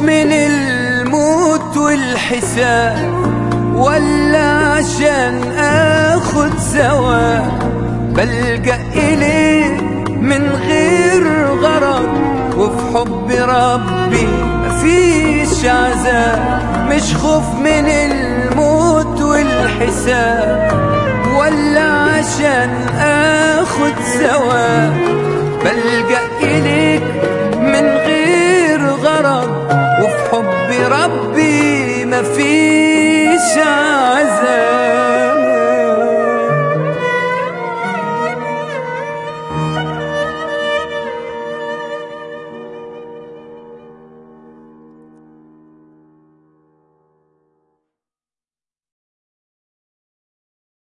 من الموت والحساب ولا عشان اخد ثواب بلجأ إليه من غير غرض وفي حب ربي مفيش عذاب مش خوف من الموت والحساب ولا عشان اخد ثواب بلجأ إليك من غير غرض وفي حب ربي مفيش عذاب